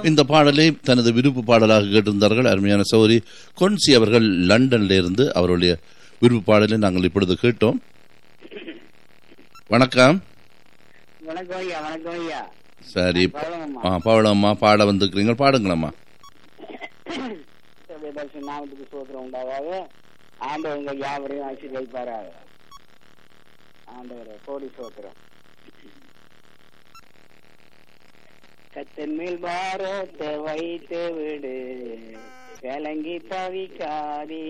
இந்த பாடலை தனது விருப்பு பாடலாக கேட்டிருந்தார்கள் அருமையான சௌரி கொன்சி அவர்கள் லண்டன்ல இருந்து அவருடைய விருப்பு பாடலை நாங்கள் இப்பொழுது கேட்டோம் வணக்கம் வணக்கம் ஐயா வணக்கம் ஐயா சரி பழகம்மா ஆ பவளம்மா பாட வந்திருக்கிறீங்க பாடுங்களம்மா தரிசன நாமத்துக்கு சோத்திரம் உண்டாகாத ஆண்டவர் உங்க யாவரையும் ஆசீர்வதிப்பாராக ஆண்டவரே கோடி சோத்திரம் கத்தன் மேல் பாரத்தை வைத்து விடு கலங்கி தவிக்காதே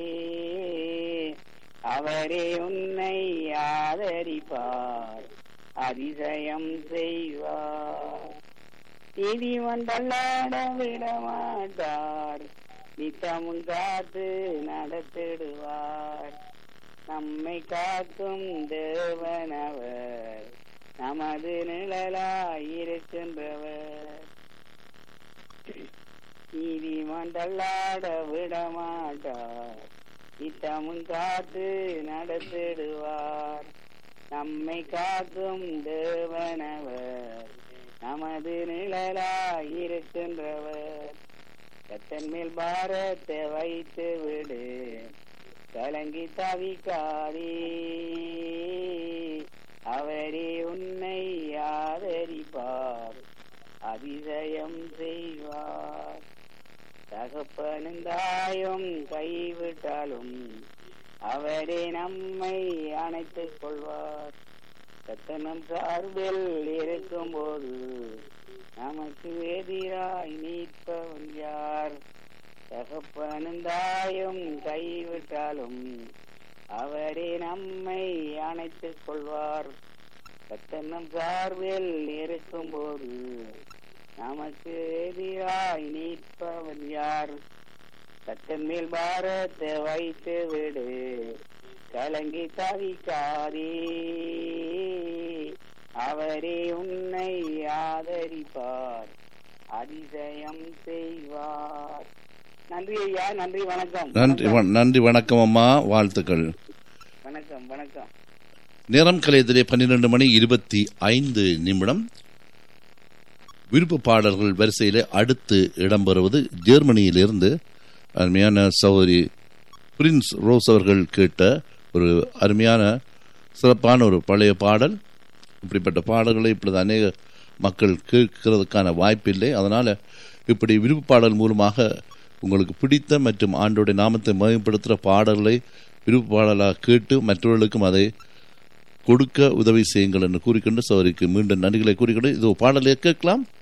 அவரே உன்னை ஆதரிப்பார் அதிசயம் செய்வார் நீதிமன் தள்ளாட விட மாட்டார் நித்தமும் காத்து நடத்திடுவார் நம்மை காக்கும் தேவனவர் நமது நிழலாயிருக்கின்றவர் நீதிமன் தள்ளாட விட மாட்டார் நித்தமும் காத்து நடத்திடுவார் நம்மை காக்கும் தேவனவர் நமது நிழலாயிருக்கின்றவர் கத்தன் மேல் பாரத்தை வைத்து விடு கலங்கி தவிக்காதே அவரே உன்னை ஆதரிப்பார் அதிசயம் செய்வார் தகப்பனும் தாயும் கைவிட்டாலும் அவரே நம்மை அணைத்துக் கொள்வார் கத்தனம் சார்பில் இருக்கும்போது நமக்கு எதிராய் நீட்பவன் யார் தகப்பனும் தாயும் கைவிட்டாலும் அவரே நம்மை அணைத்துக் கொள்வார் கத்தனம் சார்பில் இருக்கும்போது நமக்கு எதிராய் நீட்பவன் யார் கத்தன் மேல் பாரத்தை வைத்து விடு கலங்கி தவிக்காதே அவரே உன்னை ஆதரிப்பார் அதிசயம் செய்வார் நன்றி ஐயா நன்றி வணக்கம் நன்றி வ- நன்றி வணக்கம் அம்மா வாழ்த்துக்கள் வணக்கம் வணக்கம் நேரம் கலையத்திலே பன்னிரண்டு மணி இருபத்தி ஐந்து நிமிடம் விருப்ப பாடல்கள் வரிசையிலே அடுத்து இடம்பெறுவது ஜெர்மனியிலிருந்து அருமையான சௌரி பிரின்ஸ் ரோஸ் அவர்கள் கேட்ட ஒரு அருமையான சிறப்பான ஒரு பழைய பாடல் இப்படிப்பட்ட பாடல்களை இப்பொழுது அநேக மக்கள் கேட்கிறதுக்கான வாய்ப்பில்லை அதனால் இப்படி விருப்ப பாடல் மூலமாக உங்களுக்கு பிடித்த மற்றும் ஆண்டோடைய நாமத்தை மேம்படுத்துகிற பாடல்களை விருப்ப பாடலாக கேட்டு மற்றவர்களுக்கும் அதை கொடுக்க உதவி செய்யுங்கள் என்று கூறிக்கொண்டு சௌரிக்கு மீண்டும் நன்றிகளை கூறிக்கொண்டு இது பாடலை கேட்கலாம்